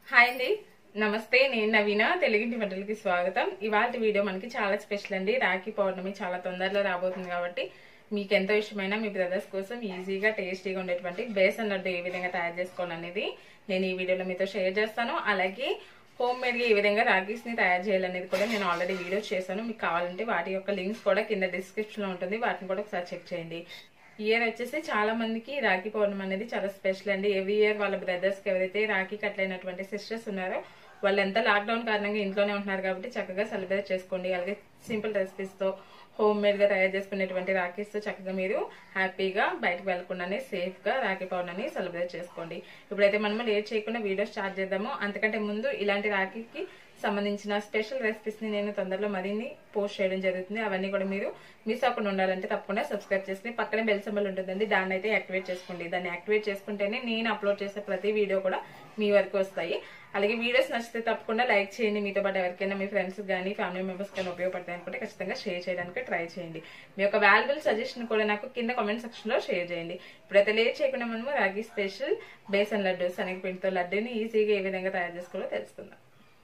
hi అండి నమస్తే నేను నవీన తెలుగింటి వంటలకి స్వాగతం ఇవాళ వీడియో మనకి చాలా స్పెషల్ అండి రాఖీ పౌర్ణమి చాలా తొందరలో రాబోతుంది కాబట్టి మీకు ఎంతో ఇష్టమైన మీ బ్రదర్స్ కోసం ఈజీగా టేస్టీగా ఉండేటువంటి బేసన్ లడ్డు ఏ విధంగా తయారు చేసుకోవాలనేది నేను ఈ వీడియోలో మీతో షేర్ చేస్తాను అలాగే హోమ్ మేడ్ గా ఏ విధంగా రాఖీస్ ని తయారు చేయాలనేది కూడా నేను ఆల్రెడీ వీడియో చేశాను మీకు కావాలంటే వాటి యొక్క లింక్స్ కూడా కింద డిస్క్రిప్షన్ లో ఉంటుంది వాటిని కూడా ఒకసారి చెక్ చేయండి ఇయర్ వచ్చేసి చాలా మందికి రాఖీ పౌర్ణమి అనేది చాలా స్పెషల్ అండి ఎవ్రీ ఇయర్ వాళ్ళ బ్రదర్స్ కి ఎవరైతే రాఖీ కట్లైనటువంటి సిస్టర్స్ ఉన్నారో వాళ్ళంతా లాక్డౌన్ కారణంగా ఇంట్లోనే ఉంటున్నారు కాబట్టి చక్కగా సెలబ్రేట్ చేసుకోండి అలాగే సింపుల్ రెసిపీస్ తో హోమ్ మేడ్ గా తయారు చేసుకునేటువంటి రాఖీస్ తో చక్కగా మీరు హ్యాపీగా బయటకు వెళ్లకుండానే సేఫ్ గా రాఖీ పౌర్ణమిని సెలబ్రేట్ చేసుకోండి ఇప్పుడైతే మనం లేట్ చేయకుండా వీడియో స్టార్ట్ చేద్దాము అంతకంటే ముందు ఇలాంటి రాఖీకి సంబంధించిన స్పెషల్ రెసిపీస్ ని నేను తొందరలో మరిన్ని పోస్ట్ చేయడం జరుగుతుంది అవన్నీ కూడా మీరు మిస్ అవ్వకుండా ఉండాలంటే తప్పకుండా సబ్స్క్రైబ్ చేసుకుని పక్కనే బెల్ సింబల్ ఉంటుందండి దాన్ని అయితే యాక్టివేట్ చేసుకోండి దాన్ని యాక్టివేట్ చేసుకుంటేనే నేను అప్లోడ్ చేసే ప్రతి వీడియో కూడా మీ వరకు వస్తాయి అలాగే వీడియోస్ నచ్చితే తప్పకుండా లైక్ చేయండి మీతో పాటు ఎవరికైనా మీ ఫ్రెండ్స్ కానీ ఫ్యామిలీ మెంబర్స్ కానీ ఉపయోగపడతాయి అనుకుంటే ఖచ్చితంగా షేర్ చేయడానికి ట్రై చేయండి మీ యొక్క వాల్యుబుల్ సజెషన్ కూడా నాకు కింద కామెంట్ సెక్షన్ లో షేర్ చేయండి ఇప్పుడైతే లేట్ చేయకుండా మనము రాగి స్పెషల్ బేసన్ లడ్డు శనగపిండితో లడ్డూని ఈజీగా ఏ విధంగా తయారు చేసుకోవాలో తెలుసుకుందాం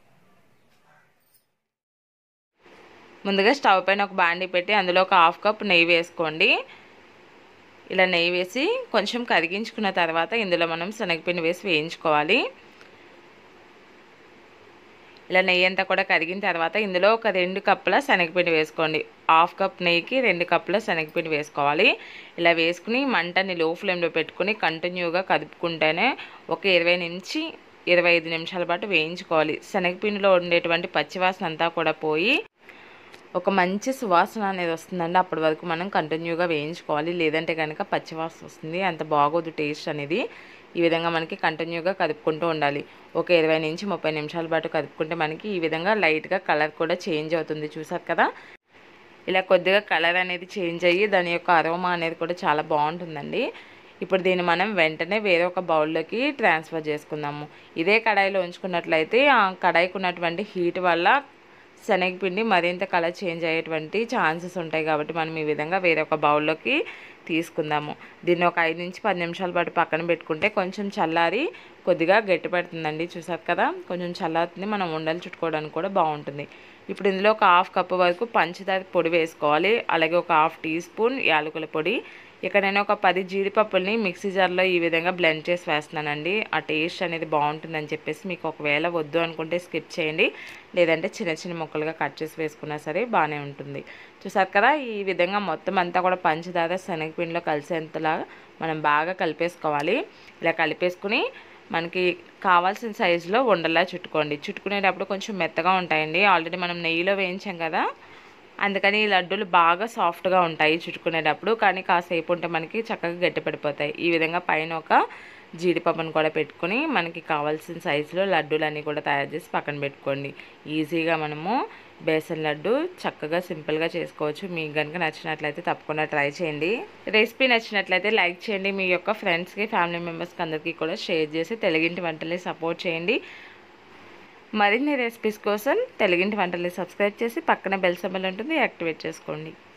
ముందుగా స్టవ్ పైన ఒక బాండి పెట్టి అందులో ఒక హాఫ్ కప్ నెయ్యి వేసుకోండి ఇలా నెయ్యి వేసి కొంచెం కరిగించుకున్న తర్వాత ఇందులో మనం శనగపిండి వేసి వేయించుకోవాలి ఇలా నెయ్యి అంతా కూడా కరిగిన తర్వాత ఇందులో ఒక రెండు కప్పుల శనగపిండి వేసుకోండి హాఫ్ కప్ నెయ్యికి రెండు కప్పుల శనగపిండి వేసుకోవాలి ఇలా వేసుకుని మంటని లో ఫ్లేమ్లో పెట్టుకుని కంటిన్యూగా కదుపుకుంటేనే ఒక ఇరవై నుంచి ఇరవై ఐదు నిమిషాల పాటు వేయించుకోవాలి శనగపిండిలో ఉండేటువంటి పచ్చివాసన అంతా కూడా పోయి ఒక మంచి సువాసన అనేది వస్తుందండి అప్పటి వరకు మనం కంటిన్యూగా వేయించుకోవాలి లేదంటే కనుక పచ్చివాసన వస్తుంది అంత బాగోదు టేస్ట్ అనేది ఈ విధంగా మనకి కంటిన్యూగా కదుపుకుంటూ ఉండాలి ఒక ఇరవై నుంచి ముప్పై నిమిషాల పాటు కదుపుకుంటే మనకి ఈ విధంగా లైట్గా కలర్ కూడా చేంజ్ అవుతుంది చూసారు కదా ఇలా కొద్దిగా కలర్ అనేది చేంజ్ అయ్యి దాని యొక్క అరోమా అనేది కూడా చాలా బాగుంటుందండి ఇప్పుడు దీన్ని మనం వెంటనే వేరే ఒక బౌల్లోకి ట్రాన్స్ఫర్ చేసుకుందాము ఇదే కడాయిలో ఉంచుకున్నట్లయితే ఆ కడాయికి ఉన్నటువంటి హీట్ వల్ల శనగపిండి మరింత కలర్ చేంజ్ అయ్యేటువంటి ఛాన్సెస్ ఉంటాయి కాబట్టి మనం ఈ విధంగా వేరే ఒక బౌల్లోకి తీసుకుందాము దీన్ని ఒక ఐదు నుంచి పది నిమిషాల పాటు పక్కన పెట్టుకుంటే కొంచెం చల్లారి కొద్దిగా గట్టి పడుతుందండి చూసారు కదా కొంచెం చల్లారుతుంది మనం ఉండలు చుట్టుకోవడానికి కూడా బాగుంటుంది ఇప్పుడు ఇందులో ఒక హాఫ్ కప్పు వరకు పంచదార పొడి వేసుకోవాలి అలాగే ఒక హాఫ్ టీ స్పూన్ యాలకుల పొడి ఇక్కడ నేను ఒక పది జీడిపప్పుల్ని మిక్సీ జార్లో ఈ విధంగా బ్లెండ్ చేసి వేస్తున్నానండి ఆ టేస్ట్ అనేది బాగుంటుందని చెప్పేసి మీకు ఒకవేళ వద్దు అనుకుంటే స్కిప్ చేయండి లేదంటే చిన్న చిన్న ముక్కలుగా కట్ చేసి వేసుకున్నా సరే బాగానే ఉంటుంది చూసారు కదా ఈ విధంగా మొత్తం అంతా కూడా పంచదార శనగపిండిలో కలిసేంతలా మనం బాగా కలిపేసుకోవాలి ఇలా కలిపేసుకుని మనకి కావాల్సిన సైజులో ఉండలా చుట్టుకోండి చుట్టుకునేటప్పుడు కొంచెం మెత్తగా ఉంటాయండి ఆల్రెడీ మనం నెయ్యిలో వేయించాం కదా అందుకని ఈ లడ్డూలు బాగా సాఫ్ట్గా ఉంటాయి చుట్టుకునేటప్పుడు కానీ కాసేపు ఉంటే మనకి చక్కగా గట్టిపడిపోతాయి ఈ విధంగా పైన ఒక జీడిపప్పును కూడా పెట్టుకొని మనకి కావాల్సిన సైజులో లడ్డూలన్నీ కూడా తయారు చేసి పక్కన పెట్టుకోండి ఈజీగా మనము బేసన్ లడ్డు చక్కగా సింపుల్గా చేసుకోవచ్చు మీకు కనుక నచ్చినట్లయితే తప్పకుండా ట్రై చేయండి రెసిపీ నచ్చినట్లయితే లైక్ చేయండి మీ యొక్క ఫ్రెండ్స్కి ఫ్యామిలీ మెంబర్స్కి అందరికీ కూడా షేర్ చేసి తెలుగింటి వంటల్ని సపోర్ట్ చేయండి మరిన్ని రెసిపీస్ కోసం తెలుగింటి వంటల్ని సబ్స్క్రైబ్ చేసి పక్కన బెల్ సింబల్ ఉంటుంది యాక్టివేట్ చేసుకోండి